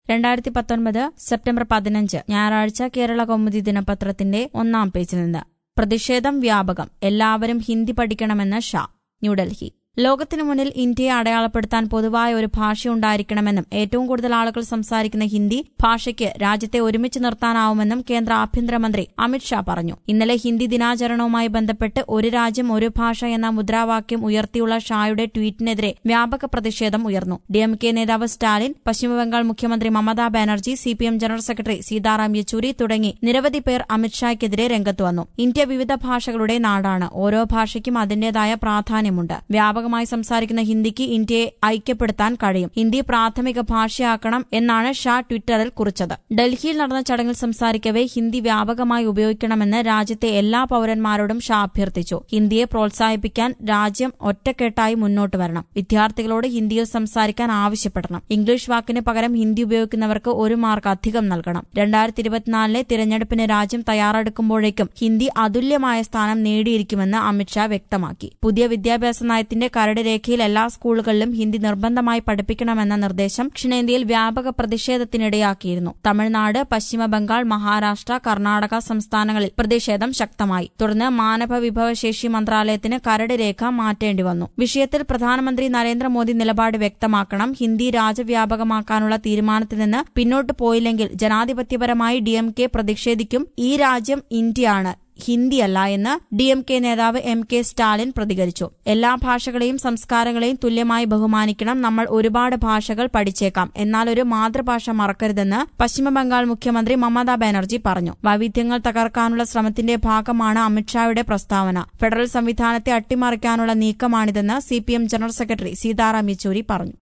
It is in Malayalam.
രണ്ടായിരത്തി പത്തൊൻപത് സെപ്റ്റംബർ പതിനഞ്ച് ഞായറാഴ്ച കേരള കൗമുദി ദിനപത്രത്തിന്റെ ഒന്നാം പേജിൽ നിന്ന് പ്രതിഷേധം വ്യാപകം എല്ലാവരും ഹിന്ദി പഠിക്കണമെന്ന് ഷാ ന്യൂഡൽഹി ലോകത്തിനു മുന്നിൽ ഇന്ത്യയെ അടയാളപ്പെടുത്താൻ പൊതുവായ ഒരു ഭാഷ ഉണ്ടായിരിക്കണമെന്നും ഏറ്റവും കൂടുതൽ ആളുകൾ സംസാരിക്കുന്ന ഹിന്ദി ഭാഷയ്ക്ക് രാജ്യത്തെ ഒരുമിച്ച് നിർത്താനാവുമെന്നും കേന്ദ്ര ആഭ്യന്തരമന്ത്രി അമിത്ഷാ പറഞ്ഞു ഇന്നലെ ഹിന്ദി ദിനാചരണവുമായി ബന്ധപ്പെട്ട് ഒരു രാജ്യം ഒരു ഭാഷ എന്ന മുദ്രാവാക്യം ഉയർത്തിയുള്ള ഷായുടെ ട്വീറ്റിനെതിരെ വ്യാപക പ്രതിഷേധം ഉയർന്നു ഡിഎംകെ നേതാവ് സ്റ്റാലിൻ പശ്ചിമബംഗാൾ മുഖ്യമന്ത്രി Mamata Banerjee CPM general secretary Sitaram Yechury തുടങ്ങി നിരവധി പേർ അമിത്ഷായ്ക്കെതിരെ രംഗത്ത് വന്നു ഇന്ത്യ വിവിധ ഭാഷകളുടെ നാടാണ് ഓരോ ഭാഷയ്ക്കും അതിന്റേതായ പ്രാധാന്യമുണ്ട് വ്യാപകമായി സംസാരിക്കുന്ന ഹിന്ദിക്ക് ഇന്ത്യയെ ഐക്യപ്പെടുത്താൻ കഴിയും ഹിന്ദി പ്രാഥമിക ഭാഷയാക്കണം എന്നാണ് ഷാ ട്വിറ്ററിൽ കുറിച്ചത് ഡൽഹിയിൽ നടന്ന ചടങ്ങിൽ സംസാരിക്കവെ ഹിന്ദി വ്യാപകമായി ഉപയോഗിക്കണമെന്ന് രാജ്യത്തെ എല്ലാ പൌരന്മാരോടും ഷാ അഭ്യർത്ഥിച്ചു ഹിന്ദിയെ പ്രോത്സാഹിപ്പിക്കാൻ രാജ്യം ഒറ്റക്കെട്ടായി മുന്നോട്ട് വരണം വിദ്യാർത്ഥികളോട് ഹിന്ദിയിൽ സംസാരിക്കാൻ ആവശ്യപ്പെടണം ഇംഗ്ലീഷ് വാക്കിന് പകരം ഹിന്ദി ഉപയോഗിക്കുന്നവർക്ക് ഒരു മാർക്ക് അധികം നൽകണം രണ്ടായിരത്തി ഇരുപത്തിനാലിലെ തിരഞ്ഞെടുപ്പിന് രാജ്യം തയ്യാറെടുക്കുമ്പോഴേക്കും ഹിന്ദി അതുല്യമായ സ്ഥാനം നേടിയിരിക്കുമെന്ന് അമിത്ഷാ വ്യക്തമാക്കി പുതിയ വിദ്യാഭ്യാസ നയത്തിന്റെ കരട് രേഖയിൽ എല്ലാ സ്കൂളുകളിലും ഹിന്ദി നിർബന്ധമായി പഠിപ്പിക്കണമെന്ന നിർദ്ദേശം ദക്ഷിണേന്ത്യയിൽ വ്യാപക പ്രതിഷേധത്തിനിടയാക്കിയിരുന്നു തമിഴ്നാട് പശ്ചിമ ബംഗാൾ മഹാരാഷ്ട്ര കർണാടക സംസ്ഥാനങ്ങളിൽ പ്രതിഷേധം ശക്തമായി തുടർന്ന് മാനവ വിഭവശേഷി മന്ത്രാലയത്തിന് കരട് രേഖ മാറ്റേണ്ടി വന്നു വിഷയത്തിൽ പ്രധാനമന്ത്രി നരേന്ദ്രമോദി നിലപാട് വ്യക്തമാക്കണം ഹിന്ദി രാജ്യവ്യാപകമാക്കാനുള്ള തീരുമാനത്തിൽ നിന്ന് പിന്നോട്ട് പോയില്ലെങ്കിൽ ജനാധിപത്യപരമായി ഡിഎംകെ പ്രതിഷേധിക്കും ഈ രാജ്യം ഇന്ത്യയാണ് ഹിന്ദിയല്ല എന്ന് ഡി എം കെ നേതാവ് എം കെ സ്റ്റാലിൻ പ്രതികരിച്ചു എല്ലാ ഭാഷകളെയും സംസ്കാരങ്ങളെയും തുല്യമായി ബഹുമാനിക്കണം നമ്മൾ ഒരുപാട് ഭാഷകൾ പഠിച്ചേക്കാം എന്നാൽ ഒരു മാതൃഭാഷ മറക്കരുതെന്ന് പശ്ചിമബംഗാൾ മുഖ്യമന്ത്രി മമതാ ബാനർജി പറഞ്ഞു വൈവിധ്യങ്ങൾ തകർക്കാനുള്ള ശ്രമത്തിന്റെ ഭാഗമാണ് അമിത്ഷായുടെ പ്രസ്താവന ഫെഡറൽ സംവിധാനത്തെ അട്ടിമറിക്കാനുള്ള നീക്കമാണിതെന്ന് CPM general secretary Sitaram Yechury പറഞ്ഞു